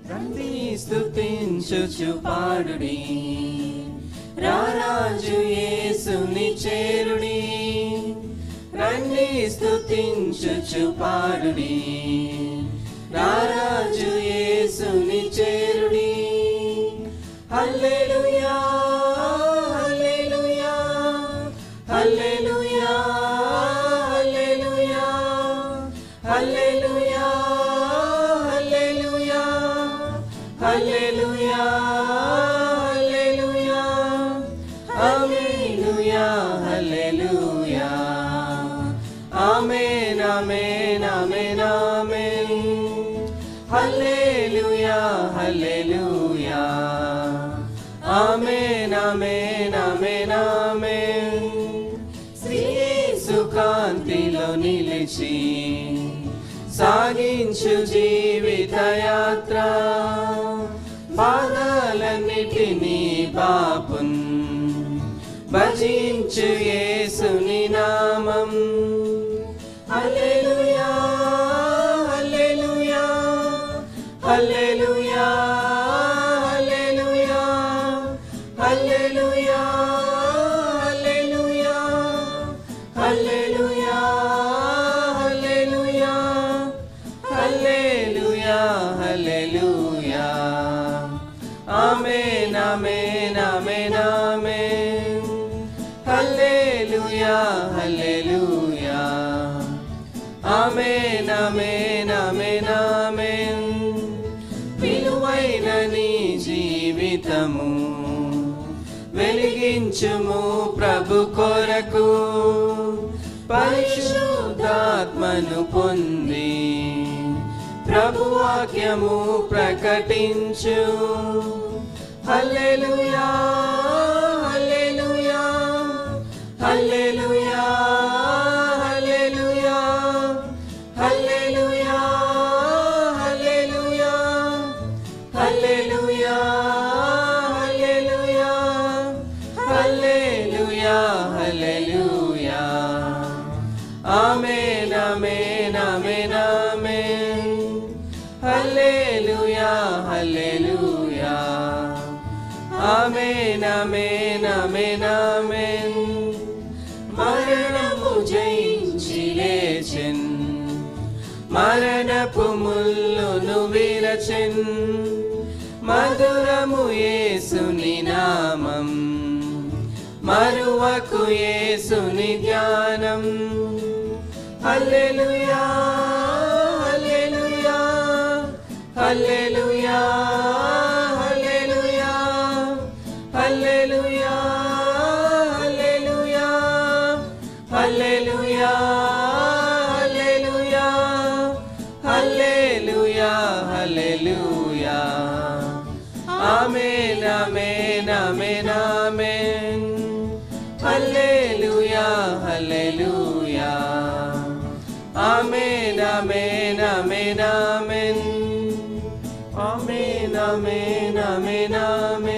రండి స్తుతించుచు పాడుడి రారాజు యేసుని చేరుడి రండి స్తుతించుచు పాడుడి రారాజు యేసుని చేరుడి హల్లెలూయా హల్లెలూయా హల్లెలూయా హల్లెలూయా హల్లెలూయా హల్లెలూయా హల్లెలూయా హల్లెలూయా హల్లెలూయా హల్లెలూయా ఆమేన్ ఆమేన్ ఆమేన్ ఆమేన్ హల్లెలూయా హల్లెలూయా ఆమేన్ ఆమేన్ ఆమేన్ ఆమేన్ శ్రీ యేసు కాంతిలో నిలిచి సాగించు జీవిత యాత్ర బాధలన్నిటినీ బాపున్ భజించు యేసుని నామం హల్లెలూయా హల్లెలూయా హల్లెలూయా హల్లెలూయా హల్లెలూయా హల్లెలూయా హల్లెలూయా హల్లెలూయా హల్లెలూయా హల్లెలూయా ఆమేన్ ఆమేన్ ఆమేన్ ఆమేన్ హల్లెలూయా హల్లెలూయా ఆమేన్ ఆమేన్ ఆమేన్ ఆమేన్ విలువైన నీ జీవితము వెలిగించుము ప్రభు కొరకు పరిశుద్ధాత్మను పొంది ప్రభు వాక్యము ప్రకటించు హల్లెలూయా హల్లెలూయా హల్లెలూయా హల్లెలూయా హల్లెలూయా హల్లెలూయా హల్లెలూయా హల్లెలూయా హల్లెలూయా హల్లెలూయా ఆమేన్ ఆమేన్ ఆమేన్ ఆమేన్ హల్లెలూయా హల్లెలూయా ఆమేన్ ఆమేన్ ఆమేన్ ఆమేన్ మరణము జయించి లేచెన్ మరణపు ముల్లును విరచెన్ మధురము యేసుని నామం మరువకు యేసుని ధ్యానం హల్లెలూయా హల్లెలూయా హల్లెలూయా హల్లెలూయా హల్లెలూయా హల్లెలూయా హల్లెలూయా హల్లెలూయా హల్లెలూయా హల్లెలూయా ఆమేన్ ఆమేన్ ఆమేన్ ఆమేన్ హల్లెలూయా హల్లెలూయా ఆమేన్ ఆమేన్ ఆమేన్ ఆమేన్ ఆమేన్ ఆమేన్ ఆమేన్ ఆమేన్